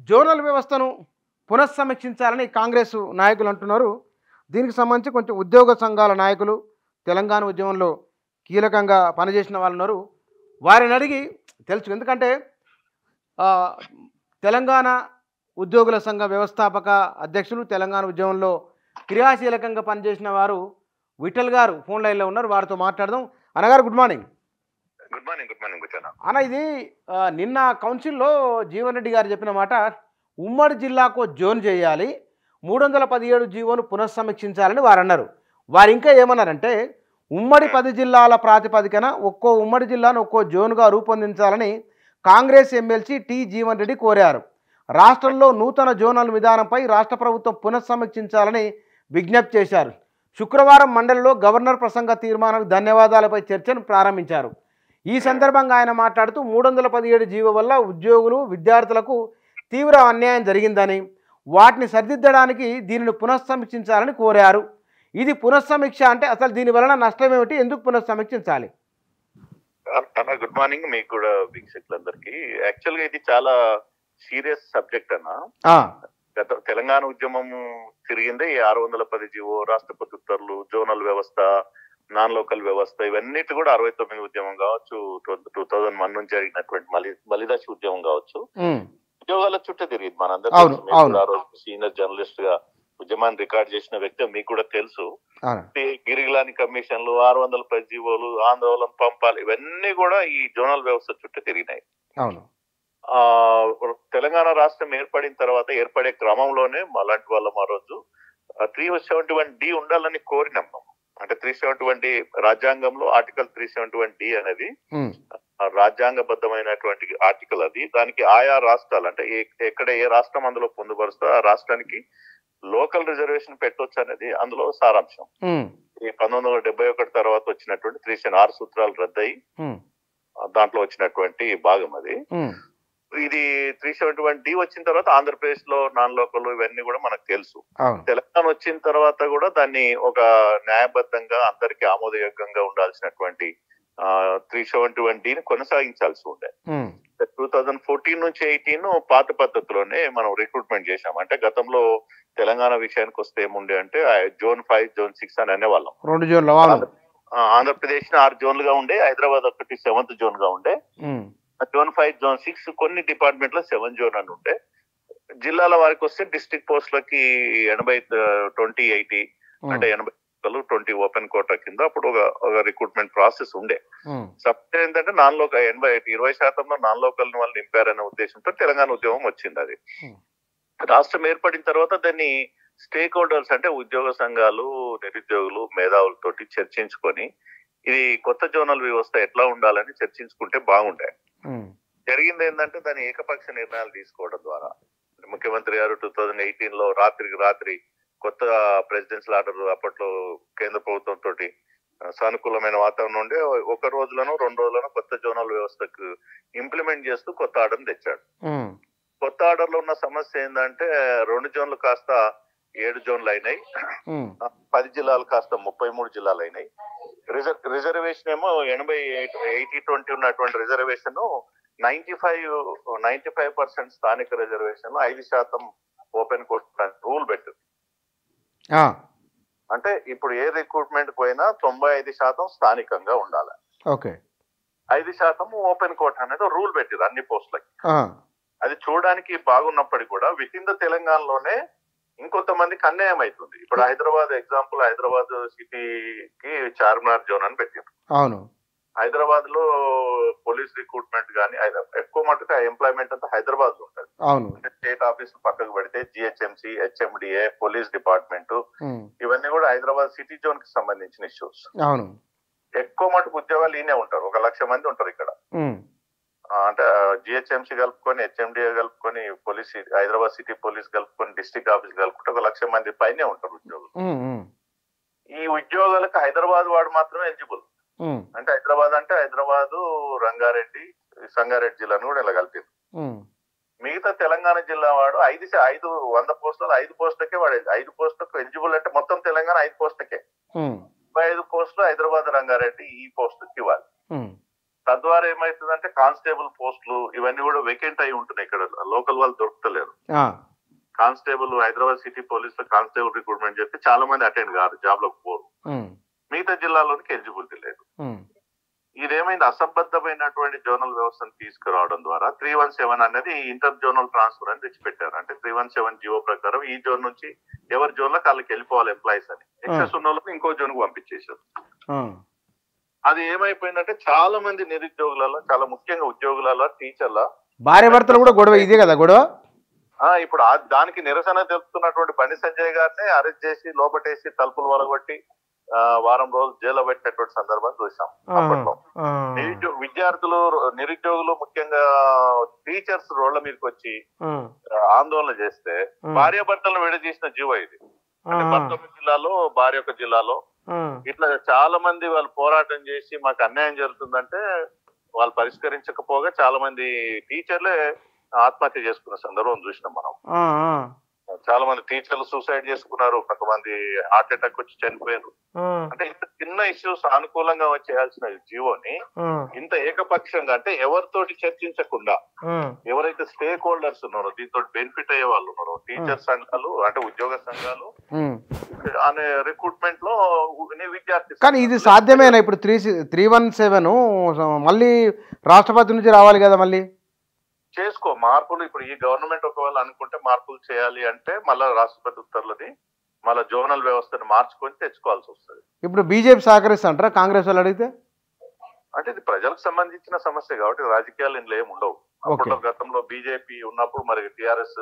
Zonal వ్యవస్థను పునఃసమీక్షించాలని కాంగ్రెస్ నాయకులు అంటున్నారు దీనికి సంబంధించి కొంచెం ఉద్యోగ సంఘాల నాయకులు తెలంగాణ ఉద్యమంలో కీలకంగా పనిచేసిన వాళ్ళు ఉన్నారు వారిని అడిగి తెలుసు ఎందుకంటే ఆ, తెలంగాణ ఉద్యోగుల సంఘ వ్యవస్థాపక అధ్యక్షులు తెలంగాణ ఉద్యమంలో క్రియాశీలకంగా పనిచేసిన వారు విఠల్ గారు ఫోన్ లైన్లో ఉన్నారు వారితో మాట్లాడదాం అన్నగారు good morning good morning good morning కూర్చోనా అన్న ఇది ఆ, నిన్న కౌన్సిల్లో జీవన్ రెడ్డి గారు చెప్పిన మాట ఉమ్మడి జిల్లాకు జోన్ చేయాలి మూడు వందల పదిహేడు జీవోను పునఃసమీక్షించాలని వారు అన్నారు వారు ఇంకా ఏమన్నారంటే ఉమ్మడి పది జిల్లాల ప్రాతిపదికన ఒక్కో ఉమ్మడి జిల్లాను ఒక్కో జోన్గా రూపొందించాలని Congress MLC T Jeevan Reddy కోరారు రాష్ట్రంలో నూతన జోనల్ విధానంపై రాష్ట్ర ప్రభుత్వం పునఃసమీక్షించాలని విజ్ఞప్తి చేశారు శుక్రవారం మండలిలో గవర్నర్ ప్రసంగ తీర్మానం ధన్యవాదాలపై చర్చను ప్రారంభించారు ఈ సందర్భంగా ఆయన మాట్లాడుతూ మూడు వందల పదిహేడు జీవో వల్ల ఉద్యోగులు విద్యార్థులకు తీవ్ర అన్యాయం జరిగిందని వాటిని సరిదిద్దడానికి దీనిని పునఃసమీక్షించాలని కోరారు ఇది పునఃసమీక్ష అంటే అసలు దీని వలన నష్టం ఏమిటి ఎందుకు పునఃసమీక్షించాలి అన్న గుడ్ మార్నింగ్ మీకు కూడా వీక్షకులందరికీ యాక్చువల్ గా ఇది చాలా సీరియస్ సబ్జెక్ట్ అన్న ఆ, గత తెలంగాణ ఉద్యమం తిరిగిందే ఈ ఆరు వందల పది జీవో రాష్ట్రపతి ఉత్తర్వులు జోనల్ వ్యవస్థ నాన్ లోకల్ వ్యవస్థ ఇవన్నిటి కూడా అరవై తొమ్మిది ఉద్యమం కావచ్చు టూ థౌజండ్ వన్ నుంచి జరిగినటువంటి మలి మలిదశ ఉద్యమం కావచ్చు ఉమ్, ఉద్యోగాల చుట్టూ తిరిగింది మనందరూ అవును, తెలుసు. మీరు అవును. కూడా ఆ రోజు సీనియర్ జర్నలిస్ట్ గా ఉద్యమాన్ని రికార్డ్ చేసిన వ్యక్తి మీకు కూడా తెలుసు అవును, ఈ గిరిగిలాని కమిషన్లు ఆరు వందల పది జీవోలు ఆందోళన పంపాలి ఇవన్నీ కూడా ఈ జోనల్ వ్యవస్థ చుట్టూ తిరిగినాయి అవును ఆ తెలంగాణ రాష్ట్రం ఏర్పడిన తర్వాత ఏర్పడే క్రమంలోనే అలాంటి వాళ్ళం ఆ రోజు త్రీ సెవెంటీ వన్ డి ఉండాలని కోరినాం మనం. అంటే త్రీ సెవెంటీ వన్ డి రాజ్యాంగంలో article three seventy one D అనేది ఉమ్, ఆ రాజ్యాంగబద్ధమైనటువంటి ఆర్టికల్ అది దానికి ఆయా రాష్ట్రాలు అంటే ఏ- ఎక్కడ ఏ రాష్ట్రం అందులో పొందుపరుస్తో ఆ రాష్ట్రానికి లోకల్ రిజర్వేషన్ పెట్టొచ్చు అనేది అందులో సారాంశం ఉమ్, ఈ పంతొమ్మిది వందల డెబ్బై ఒకటి తర్వాత వచ్చినటువంటి త్రీ సెవెన్ ఆరు సూత్రాలు రద్దయి ఉమ్, ఆ దాంట్లో వచ్చినటువంటి భాగం అది ఉమ్, ఇది త్రీ సెవెంటీ వన్ డి వచ్చిన తర్వాత ఆంధ్రప్రదేశ్ లో నాన్ లోకల్ ఇవన్నీ కూడా మనకు తెలుసు అవును తెలంగాణ వచ్చిన తర్వాత కూడా దాన్ని ఒక న్యాయబద్ధంగా అందరికి ఆమోదయోగ్యంగా ఉండాల్సినటువంటి త్రీ సెవెంటీ వన్ డిని కొనసాగించాల్సి ఉండే ఉమ్, టూ థౌజండ్ ఫోర్టీన్ నుంచి ఎయిటీన్ పాత పద్ధతిలోనే మనం రిక్రూట్మెంట్ చేశాం అంటే గతంలో తెలంగాణ విషయానికి వస్తే ఏముండే అంటే ఆ జోన్ ఫైవ్ జోన్ సిక్స్ అని అనేవాళ్ళం రెండు జోన్లు అవును ఆ, ఆంధ్రప్రదేశ్ ని ఆరు జోన్లుగా ఉండే హైదరాబాద్ ఒకటి సెవెంత్ జోన్ గా ఉండే um, zone five zone six కొన్ని డిపార్ట్మెంట్ లో సెవెన్ జోన్ అని ఉంటే జిల్లాల వారికి వస్తే డిస్ట్రిక్ట్ పోస్టులకి ఎనభై ట్వంటీ ఎయిటీ ఉమ్, అంటే ఎనభై ట్వంటీ ఓపెన్ కోటా కింద అప్పుడు ఒక ఒక రిక్రూట్మెంట్ ప్రాసెస్ ఉండే ఉమ్, సబ్జెక్ట్ ఏంటంటే నాన్ లోకల్ ఎనభై ఇరవై శాతంలో నాన్ లోకల్ వాళ్ళు నింపారనే ఉద్దేశంతో తెలంగాణ ఉద్యమం వచ్చింది అది Hmm. రాష్ట్రం ఏర్పడిన తర్వాత దాన్ని స్టేక్ హోల్డర్స్ అంటే ఉద్యోగ సంఘాలు నిరుద్యోగులు మేధావులతోటి చర్చించుకొని ఇది కొత్త జోనల్ వ్యవస్థ ఎట్లా ఉండాలని చర్చించుకుంటే బాగుండే ఉమ్, జరిగింది ఏంటంటే దాని ఏకపక్ష నిర్ణయాలు తీసుకోవడం ద్వారా ముఖ్యమంత్రి గారు టూ థౌజండ్ ఎయిటీన్ లో రాత్రికి రాత్రి కొత్త ప్రెసిడెన్షియల్ ఆర్డర్ అప్పట్లో కేంద్ర ప్రభుత్వం తోటి ఆ, సానుకూలమైన వాతావరణం ఉండే ఒక రోజులను రెండు రోజులను కొత్త జోనల్ వ్యవస్థకు ఇంప్లిమెంట్ చేస్తూ కొత్త ఆర్డర్ తెచ్చాడు ఉమ్, కొత్త ఆర్డర్ లో ఉన్న సమస్య ఏంటంటే రెండు జోన్లు కాస్త ఏడు జోన్లు అయినాయి ఉమ్, ఆ, పది జిల్లాలు కాస్త ముప్పై మూడు జిల్లాలు అయినాయి రిజర్ రిజర్వేషన్ ఏమో ఎనభై ఎయిటీ ట్వంటీ ఉన్నటువంటి reservation ninety five ninety five percent స్థానిక రిజర్వేషన్ ఐదు శాతం ఓపెన్ కోర్ట్ రూల్ పెట్టు ఆ, అంటే ఇప్పుడు ఏ రిక్రూట్మెంట్ పోయినా తొంభై ఐదు శాతం స్థానికంగా ఉండాలి ఓకే ఐదు శాతం ఓపెన్ కోర్ట్ అనేది రూల్ పెట్టిరు అన్ని పోస్టులకి ఆ, అది చూడడానికి బాగున్నప్పటికీ కూడా విత్ ఇన్ ద తెలంగాణలోనే ఇంకొంతమందికి అన్యాయం అవుతుంది ఇప్పుడు హైదరాబాద్ ఎగ్జాంపుల్ హైదరాబాద్ సిటీకి చార్మినార్ జోన్ అని పెట్టారు అవును హైదరాబాద్ లో పోలీస్ రిక్రూట్మెంట్ కానీ ఎక్కువ మటుకు ఎంప్లాయ్మెంట్ అంతా హైదరాబాద్ లో ఉంటుంది అవును స్టేట్ ఆఫీస్ పక్కకు పెడితే GHMC HMDA police department um, ఇవన్నీ కూడా హైదరాబాద్ సిటీ జోన్ కి సంబంధించిన ఇష్యూస్ అవును ఎక్కువ మటుకు ఉద్యోగాలు ఈయనే ఉంటారు ఒక లక్ష మంది ఉంటారు ఇక్కడ ఉమ్, ఆ, అంటే జిహెచ్ఎంసీ కలుపుకొని హెచ్ఎండిఏ కలుపుకొని పోలీస్ హైదరాబాద్ సిటీ పోలీస్ కలుపుకొని డిస్ట్రిక్ట్ ఆఫీస్ కలుపుకుంటే ఒక లక్ష మంది పైనే ఉంటారు ఉద్యోగులు ఉమ్, ఉమ్, ఈ ఉద్యోగాలకు హైదరాబాద్ వాడు మాత్రమే ఎలిజిబుల్ ఉమ్, అంటే హైదరాబాద్ అంటే హైదరాబాద్ రంగారెడ్డి సంగారెడ్డి జిల్లాను కూడా ఇలా కలిపారు ఉమ్, మిగతా తెలంగాణ జిల్లా వాడు ఐదు శా- ఐదు వంద పోస్టులు ఐదు పోస్టులకే వాడు ఐదు పోస్టులకు ఎలిజిబుల్ అంటే మొత్తం తెలంగాణ ఐదు పోస్టులకే ఉమ్, ముప్పై ఐదు పోస్టులు హైదరాబాద్ రంగారెడ్డి ఈ పోస్టుకి ఇవ్వాలి ఉమ్, తద్వారా ఏమైతుందంటే కానిస్టేబుల్ పోస్టులు ఇవన్నీ కూడా వేకెంట్ అయి ఉంటున్నాయి ఇక్కడ లోకల్ వాళ్ళు దొరుకుతలేరు ఆ, కానిస్టేబుల్ హైదరాబాద్ సిటీ పోలీస్ లో కానిస్టేబుల్ రిక్రూట్మెంట్ చెప్పి చాలా మంది అటెండ్ కాదు జాబ్ లోకి పోరు ఉమ్, మిగతా జిల్లాలోనికి ఎలిజిబిలిటీ లేదు ఉమ్, ఇదేమైంది అసంబద్ధమైనటువంటి జోనల్ వ్యవస్థను తీసుకురావడం ద్వారా త్రీ వన్ సెవెన్ అనేది ఇంటర్ జోనల్ ట్రాన్స్ఫర్ అని తెచ్చిపెట్టారు అంటే త్రీ వన్ సెవెన్ జియో ప్రకారం ఈ జోన్ నుంచి ఎవరి జోన్ లో వాళ్ళకి వెళ్ళిపోవాలి ఎంప్లాయీస్ అని ఎక్సెస్ ఉన్న వాళ్ళకి ఇంకో జోన్ కు పంపించేశారు ఆ, అది ఏమైపోయిందంటే చాలా మంది నిరుద్యోగులలో చాలా ముఖ్యంగా ఉద్యోగులలో టీచర్ల భార్య భర్తలు కూడా గొడవ ఇదే కదా గొడవ ఆ ఇప్పుడు ఆ- దానికి నిరసన తెలుపుతున్నటువంటి బండి సంజయ్ గారిని అరెస్ట్ చేసి లోపటేసి తలుపులు వలగొట్టి ఆ, వారం రోజులు జైల్లో పెట్టినటువంటి సందర్భం చూసాం ఆ, అప్పట్లో ఆ, నిరుద్యో- విద్యార్థులు నిరుద్యోగులు ముఖ్యంగా టీచర్స్ రోడ్ల మీదకి వచ్చి ఆ, ఆ, ఆందోళన చేస్తే ఆ. భార్య భర్తలను విడదీసిన జీవో ఇది అంటే ఆ, పంతొమ్మిది జిల్లాలో భార్య యొక్క జిల్లాలో ఆ, ఇట్లా చాలా మంది వాళ్ళు పోరాటం చేసి మాకు అన్యాయం జరుగుతుందంటే వాళ్ళు పరిష్కరించకపోగా చాలా మంది టీచర్లే ఆత్మహత్య చేసుకున్న సందర్భం చూసినాం మనం ఆ, ఆ, చాలా మంది టీచర్లు సూసైడ్ చేసుకున్నారు కొంతమంది హార్ట్ అటాక్ వచ్చి చనిపోయారు ఆ, అంటే ఇంత చిన్న ఇష్యూస్ అనుకూలంగా చేయాల్సిన జీవోని ఆ, ఇంత ఏకపక్షంగా అంటే ఎవరితోటి చర్చించకుండా ఆ, ఎవరైతే స్టేక్ హోల్డర్స్ ఉన్నారో దీంతో బెనిఫిట్ అయ్యే వాళ్ళు ఉన్నారో టీచర్ సంఘాలు అంటే ఉద్యోగ సంఘాలు ఉమ్. అనే రిక్రూట్మెంట్ లో ని- విద్యార్థి కానీ ఇది సంఘాలు. సాధ్యమేనా ఇప్పుడు త్రీ త్రీ వన్ సెవెన్ మళ్ళీ రాష్ట్రపతి నుంచి రావాలి కదా మళ్ళీ చేసుకో మార్పులు ఇప్పుడు ఈ గవర్నమెంట్ ఒకవేళ అనుకుంటే మార్పులు చేయాలి అంటే మళ్ళా రాష్ట్రపతి ఉత్తర్వులని మళ్ళా జోనల్ వ్యవస్థను మార్చుకొని తెచ్చుకోవాల్సి వస్తుంది ఇప్పుడు బీజేపీ సహకరిస్తాంటారా కాంగ్రెస్ వాళ్ళు అడిగితే అంటే ఇది ప్రజలకు సంబంధించిన సమస్య కాబట్టి రాజకీయాలు ఇందులో ఏమి ఉండవు అప్పట్లో గతంలో బీజేపీ ఉన్నప్పుడు మరి టిఆర్ఎస్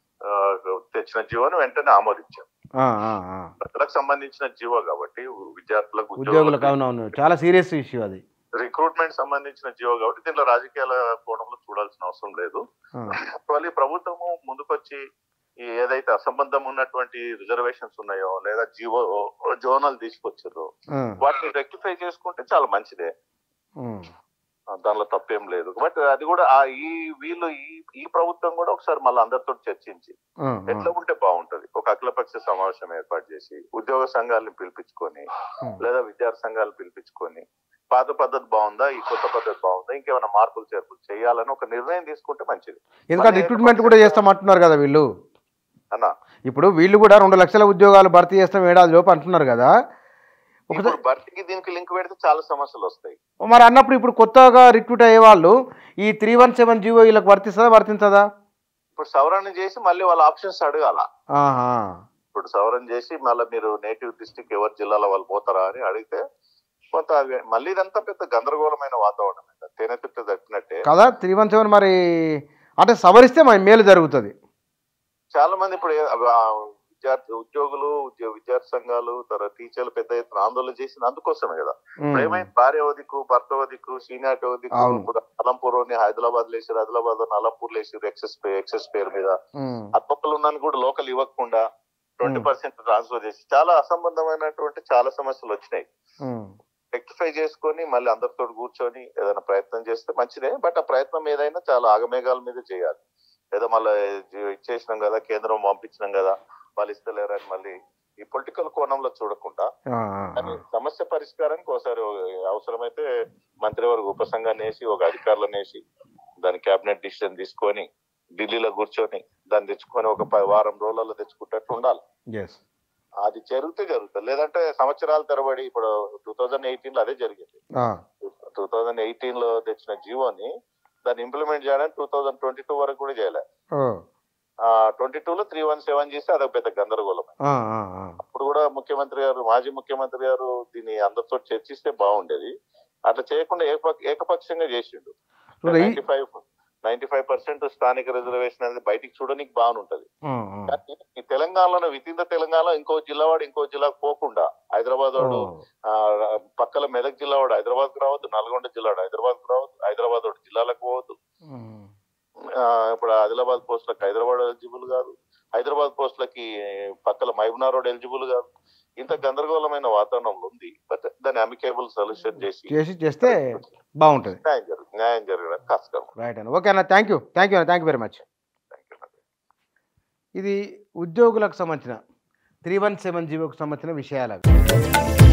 తెచ్చిన జీవోని వెంటనే ఆమోదించాం ఆ, ఆ, ఆ. ప్రజలకు సంబంధించిన జీవో కాబట్టి ఉద్యార్థులకు ఉద్యోగులకు అవునవును చాలా సీరియస్ ఇష్యూ అది రిక్రూట్మెంట్ సంబంధించిన జీవో కాబట్టి దీనిలో రాజకీయాల కోణంలో చూడాల్సిన అవసరం లేదు ఆ, మళ్ళీ ప్రభుత్వము ముందుకొచ్చి ఈ ఏదైతే అసంబద్ధం ఉన్నటువంటి రిజర్వేషన్స్ ఉన్నాయో లేదా జీవో జోనల్ తీసుకొచ్చారో ఆ, వాటిని రెక్టిఫై చేసుకుంటే చాలా మంచిదే ఉమ్, ఆ, దానిలో తప్పేం లేదు బట్ అది కూడా ఆ ఈ వీళ్ళు ఈ ఈ ప్రభుత్వం కూడా ఒకసారి మళ్ళీ అందరితో చర్చించి ఆ, ఎట్లా ఉంటే బాగుంటది ఒక అఖిలపక్ష సమావేశం ఏర్పాటు చేసి ఉద్యోగ సంఘాలను పిలిపించుకొని ఉమ్. లేదా విద్యార్థి సంఘాలు పిలిపించుకొని పాత పద్ధతి బాగుందా ఈ కొత్త పద్ధతి బాగుందా ఇంకేమైనా మార్పులు చేర్పులు చేయాలని ఒక నిర్ణయం తీసుకుంటే మంచిది ఎందుకంటే రిక్రూట్మెంట్ కూడా చేస్తామంటున్నారు కదా వీళ్ళు అన్న ఇప్పుడు వీళ్ళు కూడా రెండు లక్షల ఉద్యోగాలు భర్తీ చేస్తాం ఏడాది లోపు అంటున్నారు కదా ఒకసారి ఇప్పుడు భర్తీకి దీనికి లింక్ పెడితే చాలా సమస్యలు వస్తాయి మరి అన్నప్పుడు ఇప్పుడు కొత్తగా రిక్రూట్ అయ్యే వాళ్ళు ఈ త్రీ వన్ సెవెన్ జీవో వీళ్ళకి వర్తిస్తుందా వర్తించదా ఇప్పుడు సవరణ చేసి మళ్ళీ వాళ్ళ ఆప్షన్స్ అడగాల ఆహా ఇప్పుడు సవరణ చేసి మళ్ళీ మీరు నేటివ్ డిస్టిక్ ఎవరి జిల్లాలో వాళ్ళు పోతారా అని అడిగితే కొంత అవి- మళ్ళీ ఇదంతా పెద్ద గందరగోళమైన వాతావరణం ఇంకా తేనె తిట్టు తప్పినట్టే కదా త్రీ వన్ సెవెన్ మరి అంటే సవరిస్తే మరి మేలు జరుగుతుంది చాలా మంది ఇప్పుడు ఏ- ఆ విద్యార్థి ఉద్యోగులు ఉద్యో- విద్యార్థి సంఘాలు తర్వాత టీచర్లు పెద్ద ఎత్తున ఆందోళన చేసిన అందుకోసమే కదా ఉమ్. ఇప్పుడు ఏమైంది భార్య వదికు భర్త వదికు సీనియారిటీ వదికు అవును. ఇప్పుడు అలంపూర్ హైదరాబాద్ లేచారు హైదరాబాద్ అలంపూర్ లేచారు ఎక్సెస్ పే ఎక్సెస్ పేరు మీద ఉమ్. అప్పలు ఉన్నాను కూడా లోకల్ ఇవ్వకుండా ట్వంటీ పర్సెంట్ ట్రాన్స్ఫర్ చేసి చాలా అసంబంధమైనటువంటి చాలా సమస్యలు వచ్చినాయి ఉమ్. రెక్టిఫై చేసుకొని మళ్ళీ అందరితో కూర్చొని ఏదైనా ప్రయత్నం చేస్తే మంచిదే బట్ ఆ ప్రయత్నం ఏదైనా చాలా ఆగమేఘాల మీద చేయాలి ఏదో మళ్ళీ ఇచ్చేసినాం కదా కేంద్రం పంపించినాం కదా వాళ్ళు ఇస్తలేరని మళ్ళీ ఈ పొలిటికల్ కోణంలో చూడకుండా ఆ, ఆ, కానీ ఆ. సమస్య పరిష్కారానికి ఒకసారి అవసరమైతే మంత్రివర్గ ఉపసంఘాన్ని వేసి ఒక అధికారులను వేసి దాని కేబినెట్ డిసిషన్ తీసుకొని ఢిల్లీలో కూర్చొని దాన్ని తెచ్చుకొని ఒక ప- వారం రోజులలో తెచ్చుకుంటట్టు ఉండాలి Yes. అది జరిగితే జరుగుతుంది లేదంటే సంవత్సరాల తరబడి ఇప్పుడు టూ థౌజండ్ ఎయిటీన్ లో అదే జరిగింది ఆ, టూ థౌజండ్ ఎయిటీన్ లో తెచ్చిన జీవోని దాన్ని ఇంప్లిమెంట్ చేయడానికి టూ థౌజండ్ ట్వంటీ టూ వరకు కూడా చేయలే ఓ. ట్వంటీ టూ లో త్రీ వన్ సెవెన్ చేస్తే అదొక పెద్ద గందరగోళం ఆ, ఆ, ఆ. అప్పుడు కూడా ముఖ్యమంత్రి గారు మాజీ ముఖ్యమంత్రి గారు దీన్ని అందరితో చర్చిస్తే బాగుండేది అట్లా చేయకుండా ఏకప- ఏకపక్షంగా చేసిండు ఇప్పుడు ఈ- ninety five ninety five percent స్థానిక రిజర్వేషన్ అనేది బయటికి చూడడానికి బాగుంటది ఆ, ఆ. కానీ ఈ తెలంగాణలో విత్ ఇన్ ద తెలంగాణ ఇంకో జిల్లా వాడు ఇంకో జిల్లాకు పోకుండా హైదరాబాద్ వాడు ఓ. ఆ, పక్కల మెదక్ జిల్లా వాడు హైదరాబాద్ కు రావద్దు నల్గొండ జిల్లా వాడు హైదరాబాద్ కు రావద్దు హైదరాబాద్ వాడు జిల్లాలకు పోవద్దు ఉమ్. ఆ, ఇప్పుడు ఆదిలాబాద్ పోస్టులకు హైదరాబాద్ ఎలిజిబుల్ కాదు హైదరాబాద్ పోస్టులకి పక్కల మహబూబ్నగర్ రోడ్ ఎలిజిబుల్ కాదు ఇంత గందరగోళమైన వాతావరణం ఉంది బట్ దాన్ని అమికేబుల్ సొల్యూషన్ చేసి చేసి చేస్తే బాగుంటుంది న్యాయం జరుగు న్యాయం జరగడానికి కష్టం రైట్ అన్న ఓకే అన్న థ్యాంక్ యూ థ్యాంక్ యూ అన్న thank you very much thank you ఇది ఉద్యోగులకు సంబంధించిన త్రీ వన్ సెవెన్ జీవోకు సంబంధించిన విషయాలు అవి